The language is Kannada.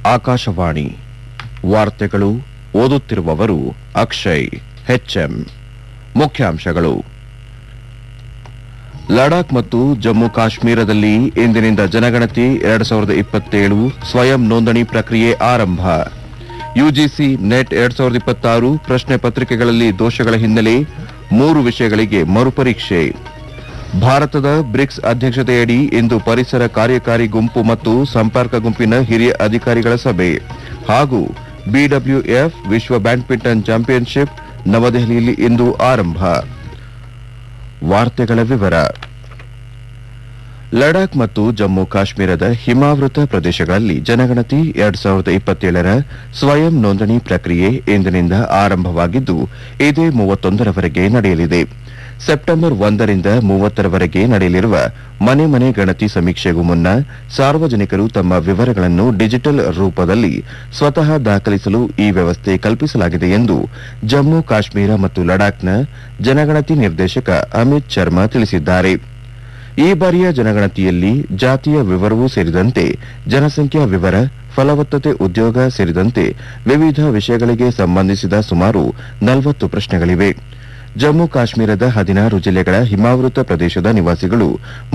ಆಕಾಶವಾಣಿ ವಾರ್ತೆಗಳು ಓದುತ್ತಿರುವವರು ಅಕ್ಷಯ್ ಹೆಚ್ಎಂ ಮುಖ್ಯಾಂಶಗಳು ಲಡಾಖ್ ಮತ್ತು ಜಮ್ಮು ಕಾಶ್ಮೀರದಲ್ಲಿ ಇಂದಿನಿಂದ ಜನಗಣತಿ ಎರಡ್ ಸಾವಿರದ ಇಪ್ಪತ್ತೇಳು ಸ್ವಯಂ ನೋಂದಣಿ ಪ್ರಕ್ರಿಯೆ ಆರಂಭ ಯುಜಿಸಿ ನೆಟ್ ಎರಡ್ ಸಾವಿರದ ಇಪ್ಪತ್ತಾರು ಪ್ರಶ್ನೆ ಪತ್ರಿಕೆಗಳಲ್ಲಿ ದೋಷಗಳ ಹಿನ್ನೆಲೆ ಮೂರು ವಿಷಯಗಳಿಗೆ ಮರುಪರೀಕ್ಷೆ ಭಾರತದ ಬ್ರಿಕ್ಸ್ ಅಧ್ಯಕ್ಷತೆಯಡಿ ಇಂದು ಪರಿಸರ ಕಾರ್ಯಕಾರಿ ಗುಂಪು ಮತ್ತು ಸಂಪರ್ಕ ಗುಂಪಿನ ಹಿರಿಯ ಅಧಿಕಾರಿಗಳ ಸಭೆ ಹಾಗೂ ಬಿಡಬ್ಲ್ಯೂಎಫ್ ವಿಶ್ವ ಬ್ಯಾಡ್ಮಿಂಟನ್ ಚಾಂಪಿಯನ್ಶಿಪ್ ನವದೆಹಲಿಯಲ್ಲಿ ಇಂದು ಆರಂಭ ವಾರ್ತೆಗಳ ವಿವರ ಲಡಾಖ್ ಮತ್ತು ಜಮ್ಮು ಕಾಶ್ಮೀರದ ಹಿಮಾವೃತ ಪ್ರದೇಶಗಳಲ್ಲಿ ಜನಗಣತಿ ಎರಡ್ ಸಾವಿರದ ಇಪ್ಪತ್ತೇಳರ ಸ್ವಯಂ ನೋಂದಣಿ ಪ್ರಕ್ರಿಯೆ ಇಂದಿನಿಂದ ಆರಂಭವಾಗಿದ್ದು ಇದೇ ಮೂವತ್ತೊಂದರವರೆಗೆ ನಡೆಯಲಿದೆ ಸೆಪ್ಟೆಂಬರ್ ಒಂದರಿಂದ ಮೂವತ್ತರವರೆಗೆ ನಡೆಯಲಿರುವ ಮನೆ ಮನೆ ಗಣತಿ ಸಮೀಕ್ಷೆಗೂ ಮುನ್ನ ಸಾರ್ವಜನಿಕರು ತಮ್ಮ ವಿವರಗಳನ್ನು ಡಿಜಿಟಲ್ ರೂಪದಲ್ಲಿ ಸ್ವತಃ ದಾಖಲಿಸಲು ಈ ವ್ಯವಸ್ಥೆ ಕಲ್ಪಿಸಲಾಗಿದೆ ಎಂದು ಜಮ್ಮು ಕಾಶ್ಮೀರ ಮತ್ತು ಲಡಾಖ್ನ ಜನಗಣತಿ ನಿರ್ದೇಶಕ ಅಮಿತ್ ಶರ್ಮಾ ತಿಳಿಸಿದ್ದಾರೆ ಈ ಬಾರಿಯ ಜನಗಣತಿಯಲ್ಲಿ ಜಾತಿಯ ವಿವರವೂ ಸೇರಿದಂತೆ ಜನಸಂಖ್ಯಾ ವಿವರ ಫಲವತ್ತತೆ ಉದ್ಯೋಗ ಸೇರಿದಂತೆ ವಿವಿಧ ವಿಷಯಗಳಿಗೆ ಸಂಬಂಧಿಸಿದ ಸುಮಾರು ನಲವತ್ತು ಪ್ರಶ್ನೆಗಳಿವೆ ಜಮ್ಮು ಕಾಶ್ಮೀರದ ಹದಿನಾರು ಜಿಲ್ಲೆಗಳ ಹಿಮಾವೃತ ಪ್ರದೇಶದ ನಿವಾಸಿಗಳು